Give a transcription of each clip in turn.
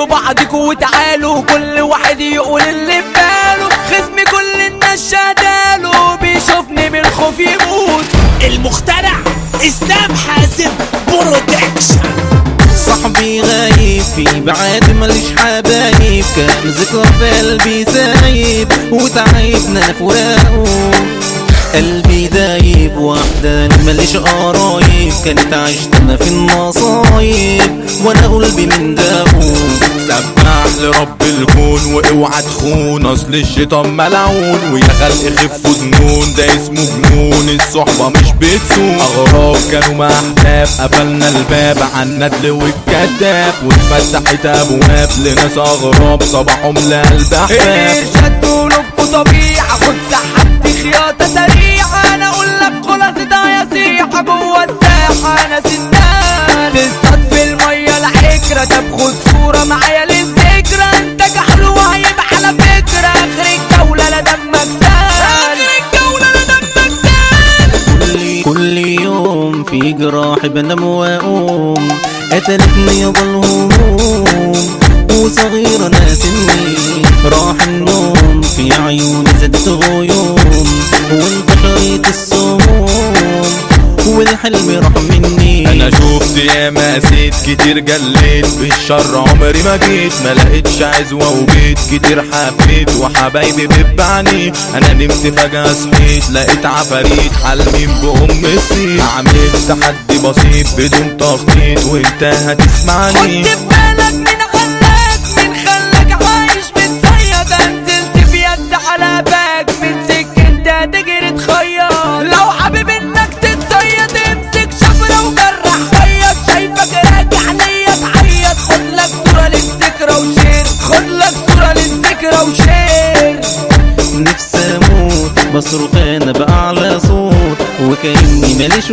شدوا بعضكوا وتعالوا كل واحد يقول اللي في باله خصمي كل الناس شهداله بيشوفني بالخوف يموت المخترع اسلام حازم برودكشن صاحبي غايب في بعاد ماليش حبايب كان ذكرى في قلبي سايب وتعبنا فراقه قلبي دايب واحدة ماليش قرايب كانت عشتنا في النصايب وانا قلبي من داقه سبح لرب الكون واوعى تخون اصل الشيطان ملعون ويا خلق خفوا ظنون ده اسمه جنون الصحبة مش بتسون اغراب كانوا مع احباب قفلنا الباب عن الندل والكذاب واتفتحت ابواب لناس اغراب صباحهم لقلب احباب الارشاد قلوبكوا طبيعة خد سحبت خياطة سريعة انا اقول لك خلاصتها يا سيحة جوه الساحة انا سندان تصطاد في المية العكرة طب خد صورة معايا للذكرى انت جحل وهيبقى على فكرة اخر الجولة لا دمك سال اخر الجولة لا دمك سال كل, كل يوم في جراح بنام واقوم قتلتني يابا الهموم وصغيرة ناسني راح النوم في عيوني زادت غيوم وانتشرت السموم والحلم راح مني انا شفت يا قسيت كتير جليت بالشر عمري ما جيت ما لقيتش عزوة وبيت كتير حبيت وحبايبي بتبعني انا نمت فجأة صحيت لقيت عفاريت حلمين بأم الصيت عامل تحدي بسيط بدون تخطيط وانت هتسمعني خد بالك من خلاك من خلاك عايش بتصيد انزلت في يد على باك من سكنت هتجري تخيط لو حابب انك تتصيد امسك شفرة وجرح خيط شايفك راجع ليا تعيط خد لك صورة للذكرى وشير خد لك صورة للذكرى وشير نفسي اموت بصرخ انا باعلى صوت وكاني ماليش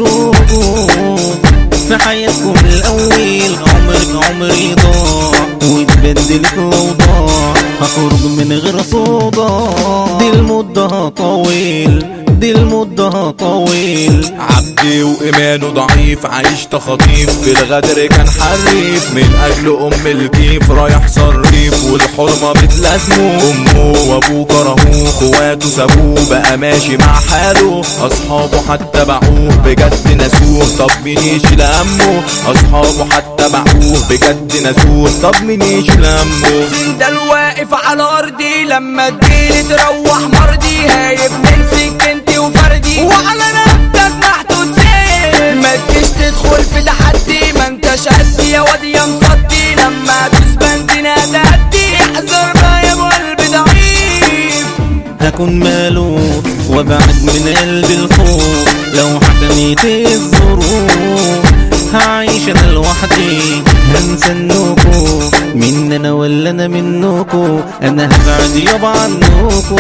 وجود في حياتكم الاول عمرك عمري ضاع واتبدلت الاوضاع هخرج من غير صداع دي المدة طويل دي المدة طويل عبدي وإيمانه ضعيف عايش تخطيف في الغدر كان حريف من أجل أم الكيف رايح صريف والحرمة بتلازمه أمه وأبوه كرهوه اخواته سابوه بقى ماشي مع حاله أصحابه حتى باعوه بجد نسوه طب مين يشيل همه أصحابه حتى باعوه بجد نسوه طب مين يشيل همه سندل واقف على ارضي لما تجيلي تروح مرضي هايب من سكنتي وفردي وعلى نبتك محطوط سيف ما تجيش تدخل في تحدي ما انتش قدي يا واد يا مصدي لما ادوس بنزين هتهدي احذر ما يا ابو قلب ضعيف هكون مالوف وابعد من قلبي الخوف لو حكمت الظروف هعيش انا لوحدي هنسى انكو من انا ولا انا منكو انا هبعد يابا عنكو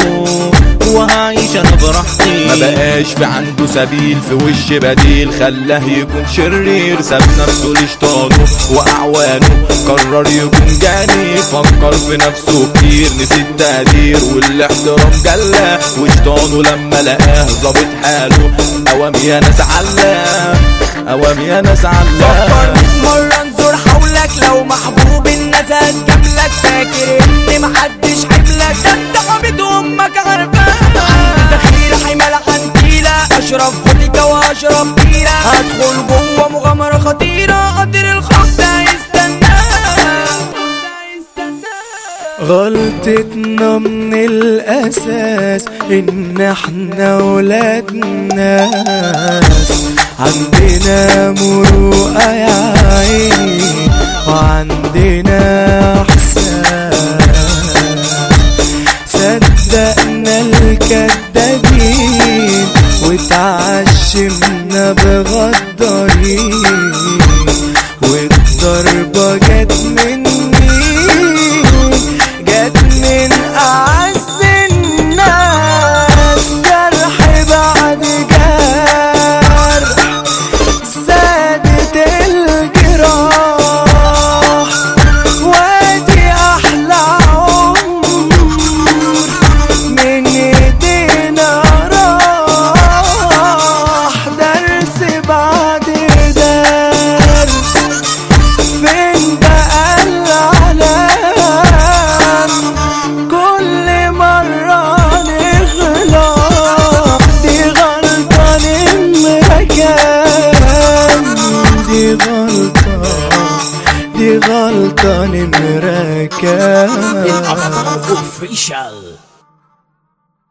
وهعيش انا براحتي ما بقاش في عنده سبيل في وش بديل خلاه يكون شرير ساب نفسه لشيطانه واعوانه قرر يكون جاني فكر في نفسه كتير نسي التقدير والاحترام جلى وشيطانه لما لقاه ظابط حاله قوام يا ناس علاه قوام يا ناس فكر علاه مرة انظر حولك لو محبوب الناس هتجاملك فاكر ان محدش حملك ده انت عبيد امك عارفاك عندي ذخيرة حمالة عنتيلة اشرب فوتيكا واشرب بيرة هدخل جوه مغامرة خطيرة قدر الخوف ده يستنى غلطتنا من الأساس إن احنا ولاد ناس عندنا مروءة يا عيني وعندنا إحساس صدقنا الكدابين وتعشمنا بغدارين والضربة جت مني جت من أعز الناس جرح بعد جرح زادت الجراح وادي أحلى عمر من ايدينا راح درس بعد درس فين بقى غلطان مركب الافاتار اوفيشال